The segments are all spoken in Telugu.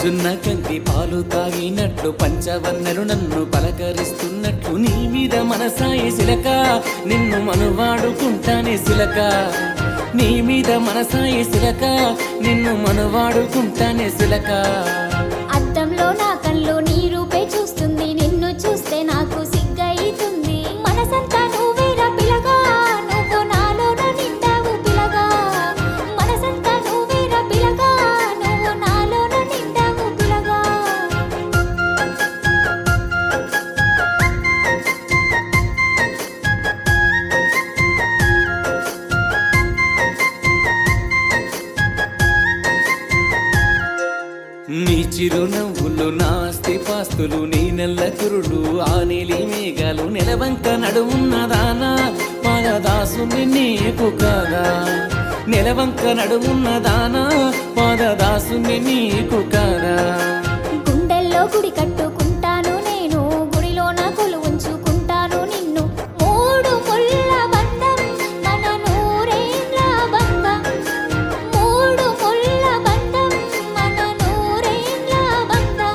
జున్న కంటి పాలు తాగినట్లు పంచవర్ణలు నన్ను పలకరిస్తున్నట్లు నీ మీద మనసాయి సిలక నిన్ను మనువాడుకుంటానే సిలక నీ మీద మనసాయి సిలక నిన్ను మనువాడుకుంటానే సిలక అద్దంలో నా కళ్ళు నీ రూపే చూస్తుంది నిన్ను చూస్తే నాకు సిగ్గయితుంది మనసంతా నువ్వేరా పిలగా నువ్వు నాలోన నిండావు పిలగా మనసంతా నువ్వేరా పిలగా నువ్వు నాలోన నిండావు పిలగా నీ చిరునవ్వులు నాస్తి పాస్తులు నీ నెల్ల కురుడు ఆ నీలి మేఘాలు నెలవంక నడుమున్నదానా పాదదాసుని నీకు కాదా నెలవంక నడుమున్నదానా పాదదాసుని నీకు కాదా గుండెల్లో గుడి కట్టుకుంటాను నేను గుడిలోన కొలు ఉంచుకుంటాను నిన్ను మూడు ముళ్ళ బంధం మన నూరేళ్ళ బంధం మూడు ముళ్ళ బంధం మన నూరేళ్ళ బంధం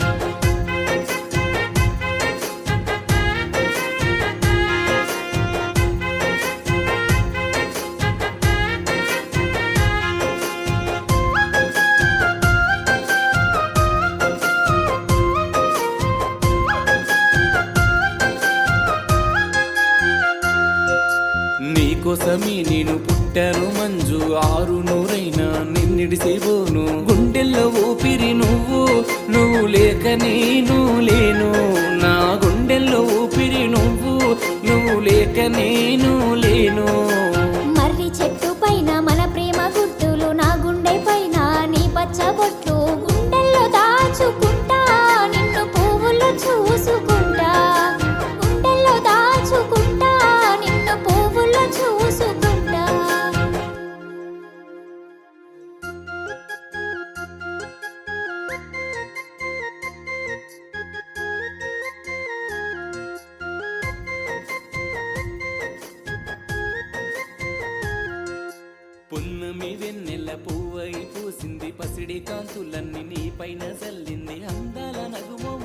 నీకోసమే నేను పుట్టాను మంజు ఆరు నూరైనా నిన్నిడిసిపోను గుండెల్లో ఊపిరి నువ్వు నువ్వు లేక నేను లేను నా గుండెల్లో ఊపిరి నువ్వు నువ్వు లేక నేను లేను మర్రి చెట్టు పైన మన ప్రేమ గుర్తులు నా గుండె పైన నీ పచ్చబొట్లు గుండెల్లో దాచుకుంటా నిన్ను పువ్వుల్లో చూసుకుంటా గుండెల్లో దాచుకుంటా నిన్ను పువ్వుల్లో చూసుకుంటా పున్నమి వెన్నెల పువ్వై పూసింది పసిడి కాంతులన్నీ నీ పైన చల్లింది అందాల నగుమో